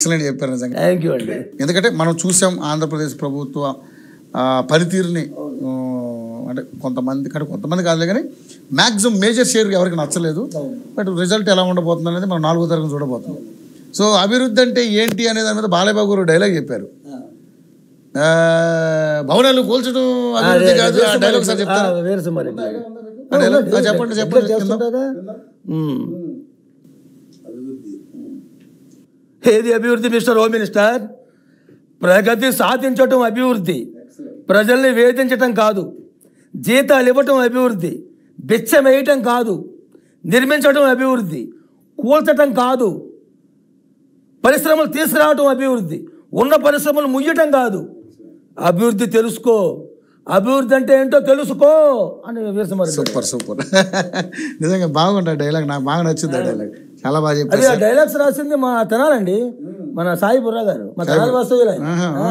Excellent చెప్పారు నిజంగా thank you అండి ఎందుకంటే మనం చూసాం ఆంధ్రప్రదేశ్ ప్రభుత్వ ఆ, పనితీరుని ఆ, అంటే కొంతమంది కానీ కొంతమంది కాదులే కానీ మ్యాక్సిమం మేజర్ షేర్ ఎవరికి నచ్చలేదు బట్ రిజల్ట్ ఎలా ఉండబోతుంది అనేది మనం నాలుగో తరగతి చూడబోతున్నాం సో అభివృద్ధి అంటే ఏంటి అనే దాని మీద బాలయ్యబాబు గారు డైలాగ్ చెప్పారు ఆ, భవనాలు కూల్చడం అభివృద్ధి కాదు ఆ డైలాగ్ సార్ చెప్తారు వీరసింహారెడ్డి ఆ dialogue- ఆ చెప్పండి చెప్పండి కింద. చేస్తుంటారా? ఉమ్. ఏది అభివృద్ధి మిస్టర్ హోమ్ మినిస్టర్ ప్రగతి సాధించటం అభివృద్ధి ప్రజల్ని వేధించటం కాదు జీతాలు ఇవ్వటం అభివృద్ధి బిచ్చం వేయటం కాదు నిర్మించడం అభివృద్ధి కూల్చటం కాదు పరిశ్రమలు తీసుకురావటం అభివృద్ధి ఉన్న పరిశ్రమలు ముయ్యటం కాదు అభివృద్ధి తెలుసుకో అభివృద్ధి అంటే ఏంటో తెలుసుకో అని వీరసింహారెడ్డి సూపర్ సూపర్ నిజంగా బాగుంటుంది ఆ డైలాగ్ నాకు బాగా నచ్చింది ఆ డైలాగ్ చాలా బాగా అది చెప్పారు ఆ డైలాగ్స్ రాసింది మా తెనాలండి మన సాయి బుర్రా గారు మా తెనాలి వాస్తవ్యులు ఆయన ఆహా, ఆ.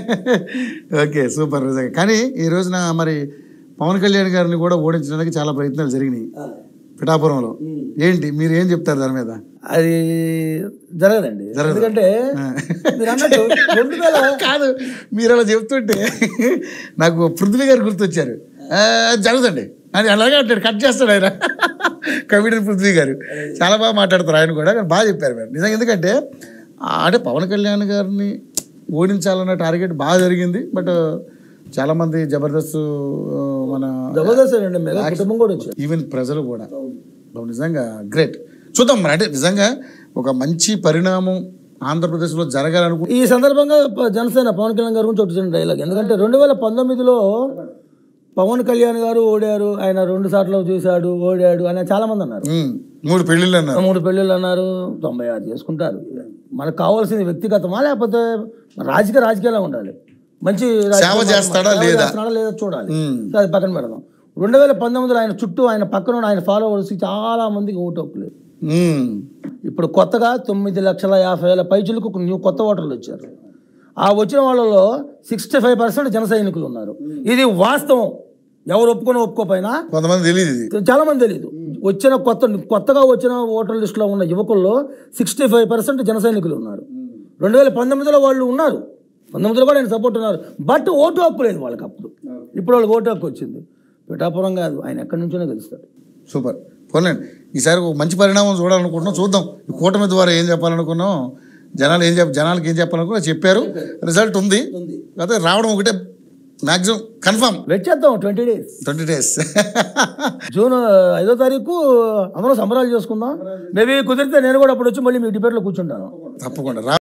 ఓకే సూపర్ నిజంగా కానీ ఈ రోజున మరి పవన్ కళ్యాణ్ గారిని కూడా ఓడించడానికి చాలా ప్రయత్నాలు జరిగినాయి పిఠాపురంలో ఏంటి మీరు ఏం చెప్తారు దాని మీద అది జరగదండి ఎందుకంటే మీరు అన్నట్టు రెండు వేల కాదు మీరు అలా చెప్తుంటే నాకు పృథ్వీ గారు గుర్తొచ్చారు ఆ, జరగదండి అని అలాగే అంటాడు కట్ చేస్తాడు ఆయన కమిడియన్ పృథ్వీ గారు చాలా బాగా మాట్లాడతారు ఆయన కూడా కానీ బాగా చెప్పారు మీరు నిజంగా ఎందుకంటే ఆ, అంటే పవన్ కళ్యాణ్ గారిని ఓడించాలన్న టార్గెట్ బాగా జరిగింది బట్ చాలామంది జబర్దస్త్ ఆ, మన జబర్దస్త్ అండి మెగా కుటుంబం కూడా వచ్చారు ఈవెన్ ప్రజలు కూడా బాబు నిజంగా గ్రేట్ చూద్దాం మరి అంటే నిజంగా ఒక మంచి పరిణామం ఆంధ్రప్రదేశ్లో జరగాలనుకు ఈ సందర్భంగా ప- జనసేన పవన్ కళ్యాణ్ గారు గురించి వచ్చిన డైలాగ్ ఎందుకంటే రెండు వేల పంతొమ్మిదిలో పవన్ కళ్యాణ్ గారు ఓడారు ఆయన రెండు సార్లు చూశాడు ఓడాడు అని చాలా మంది అన్నారు ఉమ్, మూడు పెళ్ళిళ్ళు అన్నారు మూడు పెళ్ళిళ్ళు అన్నారు తొంభై ఆరు చేసుకుంటారు మనకు కావాల్సింది వ్యక్తిగతమా లేకపోతే రాజకీయ రాజకీయాలే ఉండాలి మంచి రాజకీయ సేవ చేస్తాడా సేవ లేదా? చేస్తున్నాడా లేదా చూడాలి ఉమ్. సో అది పక్కన పెడదాం రెండు వేల పంతొమ్మిదిలో ఆయన చుట్టూ ఆయన పక్కన ఉన్న ఆయన ఫాలోవర్స్ చాలా మందికి ఓటు హక్కులేదు ఉమ్, ఇప్పుడు కొత్తగా తొమ్మిది లక్షల యాభై వేల పైచులకు న్యూ కొత్త ఓటర్లు వచ్చారు ఆ వచ్చిన వాళ్ళలో సిక్స్టీ ఫైవ్ పర్సెంట్ జన సైనికులు ఉన్నారు ఇది వాస్తవం ఎవరు ఒప్పుకొని ఒప్పుకోపోయినా కొంతమంది తెలియదు ఇది చాలా మంది తెలియదు వచ్చిన కొత్త కొత్తగా వచ్చిన ఓటర్ లిస్టులో ఉన్న యువకుల్లో సిక్స్టీ ఫైవ్ పర్సెంట్ జన సైనికులు ఉన్నారు రెండు వేల పంతొమ్మిదిలో వాళ్ళు ఉన్నారు పంతొమ్మిదిలో కూడా ఆయన సపోర్ట్ ఉన్నారు బట్ ఓటు హక్కు లేదు వాళ్ళకి అప్పుడు ఇప్పుడు వాళ్ళకి ఓటు హక్కు వచ్చింది పిఠాపురం కాదు ఆయన ఎక్కడి నుంచోనే గెలుస్తాడు సూపర్ పోలేండి ఈసారి ఒక మంచి పరిణామం చూడాలనుకుంటున్నాం చూద్దాం ఈ కూటమి ద్వారా ఏం చెప్పాలనుకున్నాం జనాలు ఏం చెప్ప జనాలకి ఏం చెప్పాలనుకున్నా చెప్పారు రిజల్ట్ ఉంది అదే రావడం ఒకటే మ్యాక్సిమం కన్ఫర్మ్ వెయిట్ చేద్దాం twenty days twenty days June ఐదో తారీఖు అందరం సంబరాలు చేసుకుందాం మేబీ కుదిరితే నేను కూడా అప్పుడు వచ్చి మళ్ళీ మీ డిబేట్లో కూర్చుంటాను తప్పకుండా రా